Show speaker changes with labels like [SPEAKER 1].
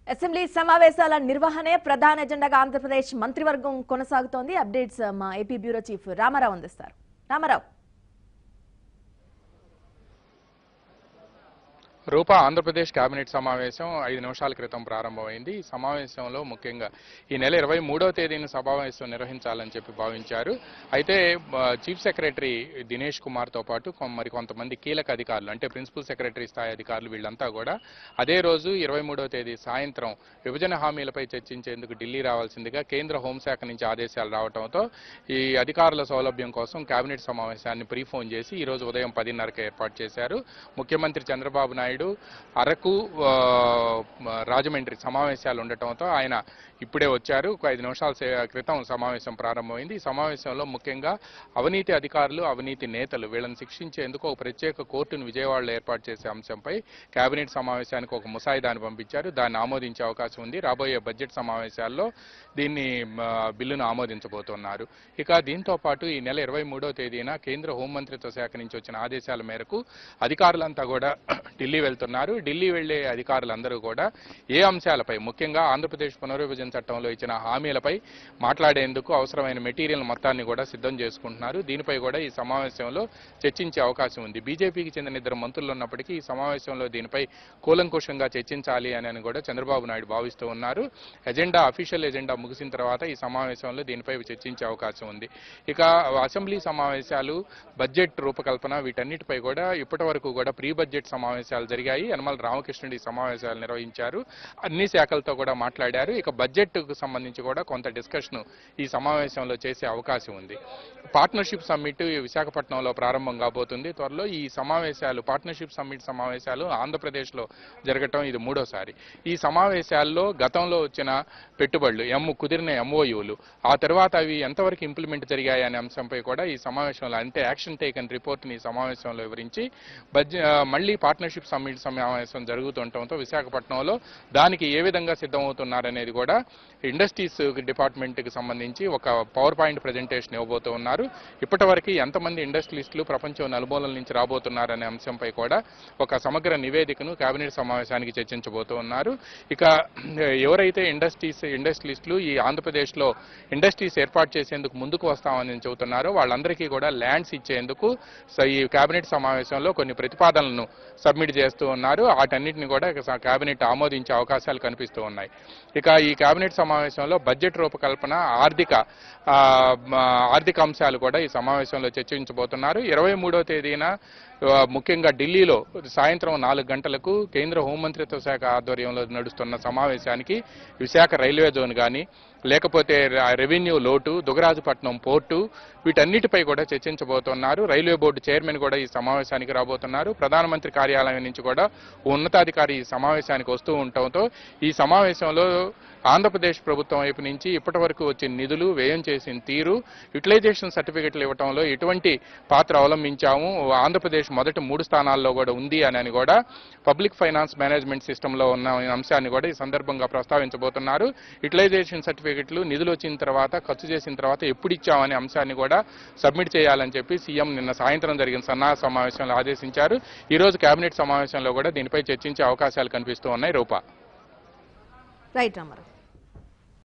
[SPEAKER 1] assembly సమావేశాల నిర్వహణే ప్రధాన ఎజెండాగా ఆంధ్రప్రదేశ్ మంత్రివర్గం కొనసాగుతోంది అప్డేట్స్ మా ఏపీ బ్యూరో చీఫ్ రామారావు అందిస్తారు రామారావు
[SPEAKER 2] రూపా ఆంధ్రప్రదేశ్ కేబినెట్ సమావేశం ఐదు నిమిషాల క్రితం ప్రారంభమైంది ఈ సమావేశంలో ముఖ్యంగా ఈ నెల ఇరవై మూడవ తేదీన సమావేశం నిర్వహించాలని చెప్పి భావించారు అయితే ఆ, చీఫ్ సెక్రటరీ దినేష్ కుమార్తో పాటు కొ- మరి కొంతమంది కీలక అధికారులు అంటే ప్రిన్సిపల్ సెక్రటరీ స్థాయి అధికారులు వీళ్ళంతా కూడా అదే రోజు ఇరవై మూడవ తేదీ సాయంత్రం విభజన హామీలపై చర్చించేందుకు ఢిల్లీ రావాల్సిందిగా కేంద్ర హోంశాఖ నుంచి ఆదేశాలు రావడంతో ఈ అధికారుల సౌలభ్యం కోసం కేబినెట్ సమావేశాన్ని ప్రీఫోన్ చేసి ఈ రోజు ఉదయం పదిన్నరకు ఏర్పాటు చేశారు ముఖ్యమంత్రి చంద్రబాబు నాయుడు అరకు ఆ, రాజమండ్రి సమావేశాలు ఉండటంతో ఆయన ఇప్పుడే వచ్చారు ఒక ఐదు నిమిషాల సే- క్రితం సమావేశం ప్రారంభమైంది ఈ సమావేశంలో ముఖ్యంగా అవినీతి అధికారులు అవినీతి నేతలు వీళ్ళని శిక్షించేందుకు ఒక ప్రత్యేక కోర్టును విజయవాడలో ఏర్పాటు చేసే అంశంపై కేబినెట్ సమావేశానికి ఒక ముసాయిదాను పంపించారు దాన్ని ఆమోదించే అవకాశం ఉంది రాబోయే బడ్జెట్ సమావేశాల్లో దీన్ని ఆ, బిల్లును ఆమోదించబోతున్నారు ఇక దీంతో పాటు ఈ నెల ఇరవై మూడో తేదీన కేంద్ర హోంమంత్రిత్వ శాఖ నుంచి వచ్చిన ఆదేశాల మేరకు అధికారులంతా కూడా ఢిల్లీ వెళ్తున్నారు ఢిల్లీ వెళ్లే అధికారులందరూ కూడా ఏ అంశాలపై ముఖ్యంగా ఆంధ్రప్రదేశ్ పునర్విభజన చట్టంలో ఇచ్చిన హామీలపై మాట్లాడేందుకు అవసరమైన మెటీరియల్ మొత్తాన్ని కూడా సిద్ధం చేసుకుంటున్నారు దీనిపై కూడా ఈ సమావేశంలో చర్చించే అవకాశం ఉంది బీజేపీకి చెందిన ఇద్దరు మంత్రులు ఉన్నప్పటికీ ఈ సమావేశంలో దీనిపై కూలంకుషంగా చర్చించాలి అని అని కూడా చంద్రబాబు నాయుడు భావిస్తూ ఉన్నారు ఎజెండా అఫీషియల్ ఎజెండా ముగిసిన తర్వాత ఈ సమావేశంలో దీనిపై చర్చించే అవకాశం ఉంది ఇక అసెంబ్లీ సమావేశాలు బడ్జెట్ రూపకల్పన వీటన్నిటిపై కూడా ఇప్పటి వరకు కూడా ప్రీ బడ్జెట్ సమావేశాలు జరిగాయి యనమల రామకృష్ణుడి సమావేశాలు నిర్వహించారు అన్ని శాఖలతో కూడా మాట్లాడారు ఇక బడ్జెట్ కు సంబంధించి కూడా కొంత డిస్కషన్ ఈ సమావేశంలో చేసే అవకాశం ఉంది పార్ట్నర్షిప్ సమ్మిట్ ఈ విశాఖపట్నంలో ప్రారంభం కాబోతుంది త్వరలో ఈ సమావేశాలు పార్ట్నర్షిప్ సమ్మిట్ సమావేశాలు ఆంధ్రప్రదేశ్లో జరగటం ఇది మూడోసారి ఈ సమావేశాల్లో గతంలో వచ్చిన పెట్టుబడులు ఎమ్ కుదిరిన ఎంఓయూలు ఆ తర్వాత అవి ఎంతవరకు ఇంప్లిమెంట్ జరిగాయి అనే అంశంపై కూడా ఈ సమావేశంలో అంటే యాక్షన్ టేకన్ రిపోర్ట్ని ఈ సమావేశంలో వివరించి బడ్జె ఆ, మళ్ళీ పార్ట్నర్షిప్ సమ్మిట్ సమావేశం జరుగుతుండటంతో విశాఖపట్నంలో దానికి ఏ విధంగా సిద్ధమవుతున్నారనేది కూడా ఇండస్ట్రీస్ డిపార్ట్మెంట్కి సంబంధించి ఒక పవర్ పాయింట్ ప్రజెంటేషన్ ఇవ్వబోతూ ఉన్నారు ఇప్పటివరకు ఎంతమంది ఇండస్ట్రియలిస్టులు ప్రపంచం నలుమూలల నుంచి రాబోతున్నారనే అంశంపై కూడా ఒక సమగ్ర నివేదికను కేబినెట్ సమావేశానికి చర్చించబోతూ ఉన్నారు ఇక ఎవరైతే ఇండస్ట్రీస్ ఇండస్ట్రియలిస్టులు ఈ ఆంధ్రప్రదేశ్లో ఇండస్ట్రీస్ ఏర్పాటు చేసేందుకు ముందుకు వస్తామని చెబుతున్నారో వాళ్ళందరికీ కూడా ల్యాండ్స్ ఇచ్చేందుకు స- ఈ కేబినెట్ సమావేశంలో కొన్ని ప్రతిపాదనలను సబ్మిట్ చేస్తూ ఉన్నారు వాటన్నిటిని కూడా ఇక స- కేబినెట్ ఆమోదించే అవకాశాలు కనిపిస్తూ ఉన్నాయి ఇక ఈ కేబినెట్ సమావేశంలో బడ్జెట్ రూపకల్పన ఆర్థిక ఆ, మ, ఆర్థిక అంశాలు కూడా ఈ సమావేశంలో చర్చించబోతున్నారు ఇరవై మూడో తేదీన ఆ, ముఖ్యంగా ఢిల్లీలో సాయంత్రం నాలుగు గంటలకు కేంద్ర హోంమంత్రిత్వ శాఖ ఆధ్వర్యంలో నడుస్తున్న సమావేశానికి విశాఖ రైల్వే జోన్ కానీ లేకపోతే ర- రెవెన్యూ లోటు దుగరాజుపట్నం పోర్టు వీటన్నిటిపై కూడా చర్చించబోతున్నారు రైల్వే బోర్డు చైర్మన్ కూడా ఈ సమావేశానికి రాబోతున్నారు ప్రధానమంత్రి కార్యాలయం నుంచి కూడా ఓ ఉన్నతాధికారి ఈ సమావేశానికి వస్తూ ఉండటంతో ఈ సమావేశంలో ఆంధ్రప్రదేశ్ ప్రభుత్వం వైపు నుంచి ఇప్పటి వరకు వచ్చిన నిధులు వ్యయం చేసిన తీరు యూటిలైజేషన్ సర్టిఫికెట్లు ఇవ్వడంలో ఎటువంటి పాత్ర అవలంబించాము ఆంధ్రప్రదేశ్ మొదటి మూడు స్థానాల్లో కూడా ఉంది అని అని కూడా పబ్లిక్ ఫైనాన్స్ మేనేజ్మెంట్ సిస్టంలో ఉన్న అంశాన్ని కూడా ఈ సందర్భంగా ప్రస్తావించబోతున్నారు యూటిలైజేషన్ సర్టిఫికెట్లు నిధులు వచ్చిన తర్వాత ఖర్చు చేసిన తర్వాత ఎప్పుడు ఇచ్చామనే అంశాన్ని కూడా సబ్మిట్ చేయాలని చెప్పి సీఎం నిన్న సాయంత్రం జరిగిన సన్నాహ సమావేశంలో ఆదేశించారు ఈ రోజు కేబినెట్ సమావేశంలో కూడా దీనిపై చర్చించే అవకాశాలు కనిపిస్తూ ఉన్నాయి రూపా
[SPEAKER 1] రైట్ రామారావు